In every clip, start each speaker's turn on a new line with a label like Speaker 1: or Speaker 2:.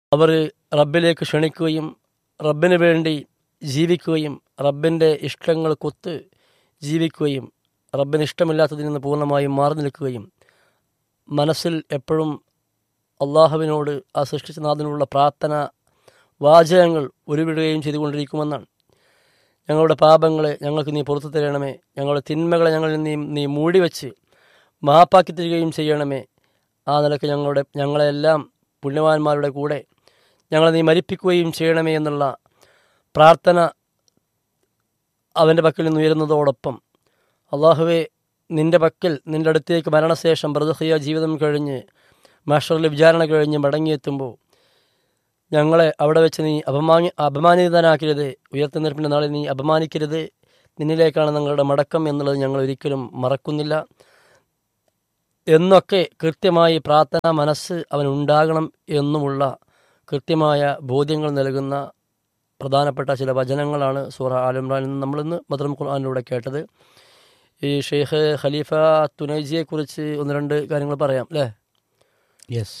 Speaker 1: അവർ റബ്ബിലേക്ക് ക്ഷണിക്കുകയും റബ്ബിന് വേണ്ടി ജീവിക്കുകയും റബ്ബിൻ്റെ ഇഷ്ടങ്ങൾക്കൊത്ത് ജീവിക്കുകയും റബ്ബിന് ഇഷ്ടമില്ലാത്തതിൽ നിന്ന് പൂർണ്ണമായും മാറി നിൽക്കുകയും മനസ്സിൽ എപ്പോഴും അള്ളാഹുവിനോട് ആ സൃഷ്ടിച്ച നാഥനുള്ള പ്രാർത്ഥന വാചകങ്ങൾ ഉരുവിടുകയും ചെയ്തുകൊണ്ടിരിക്കുമെന്നാണ് ഞങ്ങളുടെ പാപങ്ങളെ ഞങ്ങൾക്ക് നീ പുറത്തു തരണമേ ഞങ്ങളുടെ തിന്മകളെ ഞങ്ങളിൽ നീ നീ മൂടിവെച്ച് മാപ്പാക്കി തരികയും ചെയ്യണമേ ആ നിലക്ക് ഞങ്ങളുടെ ഞങ്ങളെല്ലാം പുണ്യവാന്മാരുടെ കൂടെ ഞങ്ങളെ നീ മരിപ്പിക്കുകയും ചെയ്യണമേ എന്നുള്ള പ്രാർത്ഥന അവൻ്റെ പക്കൽ നിന്ന് ഉയരുന്നതോടൊപ്പം അള്ളാഹുവെ നിൻ്റെ പക്കൽ നിൻ്റെ അടുത്തേക്ക് മരണശേഷം ബ്രദഹിയ ജീവിതം കഴിഞ്ഞ് മാസ്റ്ററിലെ വിചാരണ കഴിഞ്ഞ് മടങ്ങിയെത്തുമ്പോൾ ഞങ്ങളെ അവിടെ വെച്ച് നീ അപമാനി അപമാനിതനാക്കരുത് ഉയർത്തുന്നിരിപ്പിൻ്റെ നാളിൽ നീ അപമാനിക്കരുത് നിന്നിലേക്കാണ് ഞങ്ങളുടെ മടക്കം എന്നുള്ളത് ഞങ്ങൾ ഒരിക്കലും മറക്കുന്നില്ല എന്നൊക്കെ കൃത്യമായി പ്രാർത്ഥന മനസ്സ് അവനുണ്ടാകണം എന്നുമുള്ള കൃത്യമായ ബോധ്യങ്ങൾ നൽകുന്ന പ്രധാനപ്പെട്ട ചില വചനങ്ങളാണ് സൂറ ആലുംറാനിൽ നിന്ന് നമ്മളിന്ന് മദ്രം ഖുർആാനിലൂടെ കേട്ടത് ഈ ഷെയ്ഖ് ഖലീഫ തുനൈജിയെക്കുറിച്ച് ഒന്ന് രണ്ട് കാര്യങ്ങൾ പറയാം അല്ലേ
Speaker 2: യെസ്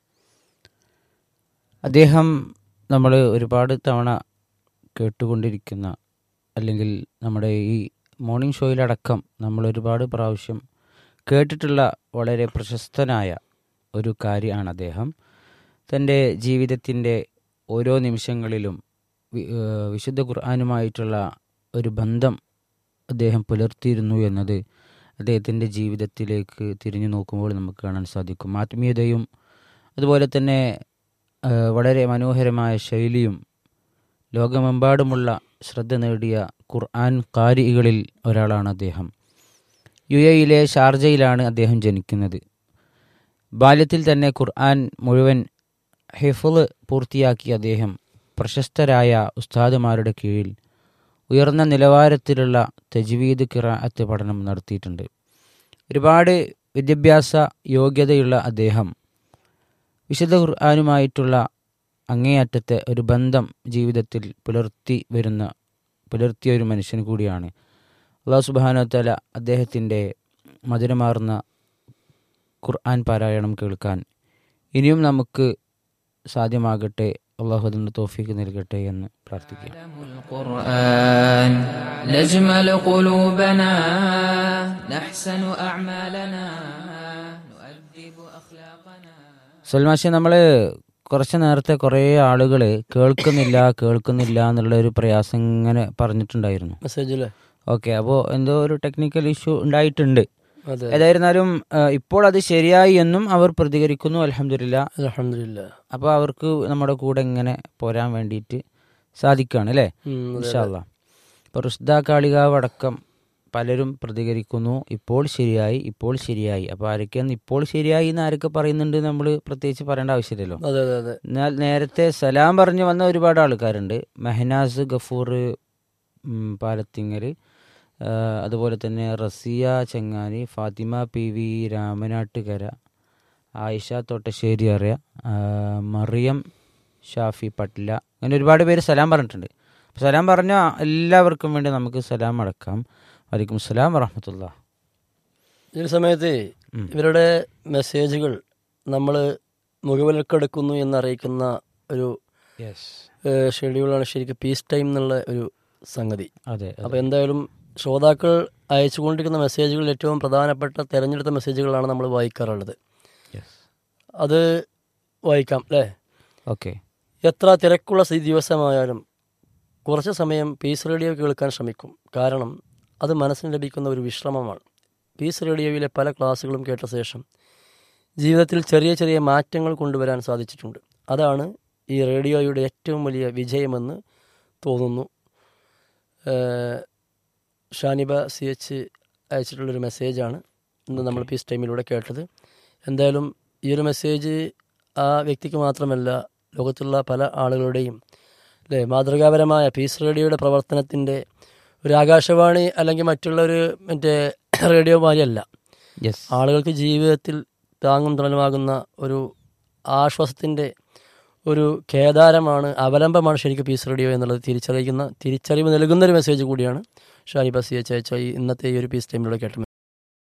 Speaker 2: അദ്ദേഹം നമ്മൾ ഒരുപാട് തവണ കേട്ടുകൊണ്ടിരിക്കുന്ന അല്ലെങ്കിൽ നമ്മുടെ ഈ മോർണിംഗ് ഷോയിലടക്കം നമ്മൾ ഒരുപാട് പ്രാവശ്യം കേട്ടിട്ടുള്ള വളരെ പ്രശസ്തനായ ഒരു കാര്യമാണ് അദ്ദേഹം തൻ്റെ ജീവിതത്തിൻ്റെ ഓരോ നിമിഷങ്ങളിലും വി- ഏഹ് വിശുദ്ധ ഖുർആാനുമായിട്ടുള്ള ഒരു ബന്ധം അദ്ദേഹം പുലർത്തിയിരുന്നു എന്നത് അദ്ദേഹത്തിൻ്റെ ജീവിതത്തിലേക്ക് തിരിഞ്ഞു നോക്കുമ്പോൾ നമുക്ക് കാണാൻ സാധിക്കും ആത്മീയതയും അതുപോലെ തന്നെ ആ, വളരെ മനോഹരമായ ശൈലിയും ലോകമെമ്പാടുമുള്ള ശ്രദ്ധ നേടിയ ഖുർആൻ കാരികളിൽ ഒരാളാണ് അദ്ദേഹം യു എയിലെ ഷാർജയിലാണ് അദ്ദേഹം ജനിക്കുന്നത് ബാല്യത്തിൽ തന്നെ ഖുർആൻ മുഴുവൻ ഹിഫുള് പൂർത്തിയാക്കിയ അദ്ദേഹം പ്രശസ്തരായ ഉസ്താദുമാരുടെ കീഴിൽ ഉയർന്ന നിലവാരത്തിലുള്ള തജ്വീദ് കിറാഅത്ത് പഠനം നടത്തിയിട്ടുണ്ട് ഒരുപാട് വിദ്യാഭ്യാസ യോഗ്യതയുള്ള അദ്ദേഹം വിശുദ്ധ ഖുർആാനുമായിട്ടുള്ള അങ്ങേയറ്റത്തെ ഒരു ബന്ധം ജീവിതത്തിൽ പുലർത്തി വരുന്ന പുലർത്തിയ ഒരു മനുഷ്യൻ കൂടിയാണ് അള്ളാഹു സുബാനത്തല അദ്ദേഹത്തിൻ്റെ മധുരമാർന്ന ഖുർആൻ പാരായണം കേൾക്കാൻ ഇനിയും നമുക്ക് സാധ്യമാകട്ടെ അള്ളാഹു അതിൻ്റെ തോഫിക്ക് നൽകട്ടെ എന്ന് പ്രാർത്ഥിക്കാം
Speaker 3: القرآن نجمل قلوبنا نحسن أعمالنا نؤدب أخلاقنا
Speaker 2: സൽമാഷെ നമ്മൾ കുറച്ച് നേരത്തെ കുറേ ആളുകൾ കേൾക്കുന്നില്ല കേൾക്കുന്നില്ല എന്നുള്ള ഒരു പ്രയാസം ഇങ്ങനെ പറഞ്ഞിട്ടുണ്ടായിരുന്നു
Speaker 1: മെസ്സേജ് അല്ലേ
Speaker 2: ഓക്കെ അപ്പോൾ എന്തോ ഒരു ടെക്നിക്കൽ ഇഷ്യൂ ഉണ്ടായിട്ടുണ്ട്
Speaker 1: അതെ
Speaker 2: ഏതായിരുന്നാലും ആ, ഇപ്പോൾ അത് ശരിയായി എന്നും അവർ പ്രതികരിക്കുന്നു അലഹമില്ല
Speaker 1: അലഹമില്ല
Speaker 2: അപ്പോൾ അവർക്ക് നമ്മുടെ കൂടെ ഇങ്ങനെ പോരാൻ വേണ്ടിയിട്ട് സാധിക്കുകയാണ് അല്ലേ ഇൻഷാല്ല ഇപ്പോൾ റുഷ്ദ കാളികാവ് അടക്കം പലരും പ്രതികരിക്കുന്നു ഇപ്പോൾ ശരിയായി ഇപ്പോൾ ശരിയായി അപ്പോൾ ആരൊക്കെയാണ് ഇപ്പോൾ ശരിയായി എന്ന് ആരൊക്കെ പറയുന്നുണ്ട് നമ്മൾ പ്രത്യേകിച്ച് പറയേണ്ട ആവശ്യമില്ലല്ലോ
Speaker 1: അതെ അതെ അതെ
Speaker 2: എന്നാൽ നേരത്തെ സലാം പറഞ്ഞു വന്ന ഒരുപാട് ആൾക്കാരുണ്ട് മെഹനാസ് ഗഫൂർ ഉം, പാലത്തിങ്ങൽ ആ, അതുപോലെ തന്നെ റസിയ ചെങ്ങാനി ഫാത്തിമ പി വി രാമനാട്ടുകര ആയിഷ തൊട്ടശ്ശേരി അറിയ ആ, മറിയം ഷാഫി പട്ല അങ്ങനെ ഒരുപാട് പേര് സലാം പറഞ്ഞിട്ടുണ്ട് അപ്പോൾ സലാം പറഞ്ഞ എല്ലാവർക്കും വേണ്ടി നമുക്ക് സലാം അടക്കാം വലൈക്കും സലാം വറഹമത്തുള്ള
Speaker 1: ഈ ഒരു സമയത്ത്
Speaker 2: ഉം.
Speaker 1: ഇവരുടെ മെസ്സേജുകൾ നമ്മൾ മുഖവിലക്കെടുക്കുന്നു എന്നറിയിക്കുന്ന ഒരു
Speaker 2: യെസ്
Speaker 1: ഏഹ്, ഷെഡ്യൂളാണ് ശരിക്കും പീസ് ടൈം എന്നുള്ള ഒരു സംഗതി
Speaker 2: അതെ
Speaker 1: അപ്പോൾ എന്തായാലും ശ്രോതാക്കൾ അയച്ചുകൊണ്ടിരിക്കുന്ന മെസ്സേജുകളിൽ ഏറ്റവും പ്രധാനപ്പെട്ട തിരഞ്ഞെടുത്ത മെസ്സേജുകളാണ് നമ്മൾ വായിക്കാറുള്ളത്
Speaker 2: യെസ്
Speaker 1: അത് വായിക്കാം അല്ലേ
Speaker 2: ഓക്കെ
Speaker 1: എത്ര തിരക്കുള്ള സ്ഥിതി ദിവസമായാലും കുറച്ച് സമയം പീസ് റേഡിയോ കേൾക്കാൻ ശ്രമിക്കും കാരണം അത് മനസ്സിന് ലഭിക്കുന്ന ഒരു വിശ്രമമാണ് പീസ് റേഡിയോയിലെ പല ക്ലാസ്സുകളും കേട്ട ശേഷം ജീവിതത്തിൽ ചെറിയ ചെറിയ മാറ്റങ്ങൾ കൊണ്ടുവരാൻ സാധിച്ചിട്ടുണ്ട് അതാണ് ഈ റേഡിയോയുടെ ഏറ്റവും വലിയ വിജയമെന്ന് തോന്നുന്നു ഏഹ് ഷാനിബ സി എച്ച് അയച്ചിട്ടുള്ളൊരു മെസ്സേജാണ് ഇന്ന് നമ്മൾ പീസ് ടൈമിലൂടെ കേട്ടത് എന്തായാലും ഈ ഒരു മെസ്സേജ് ആ വ്യക്തിക്ക് മാത്രമല്ല ലോകത്തുള്ള പല ആളുകളുടെയും അല്ലേ മാതൃകാപരമായ പീസ് റേഡിയോയുടെ പ്രവർത്തനത്തിൻ്റെ ഒരു ആകാശവാണി അല്ലെങ്കിൽ മറ്റുള്ള ഒരു മറ്റേ റേഡിയോ മാതിരിയല്ല
Speaker 2: യെസ്
Speaker 1: ആളുകൾക്ക് ജീവിതത്തിൽ താങ്ങും തണലുമാകുന്ന ഒരു ആശ്വാസത്തിൻ്റെ ഒരു കേദാരമാണ് അവലംബമാണ് ശരിക്കും പീസ് റേഡിയോ എന്നുള്ളത് തിരിച്ചറിയിക്കുന്ന തിരിച്ചറിവ് നൽകുന്ന ഒരു മെസ്സേജ് കൂടിയാണ് ഷാനിബ സി എച്ച് അയച്ച ഈ ഇന്നത്തെ ഈ ഒരു പീസ് ടൈമിലൂടെ കേട്ട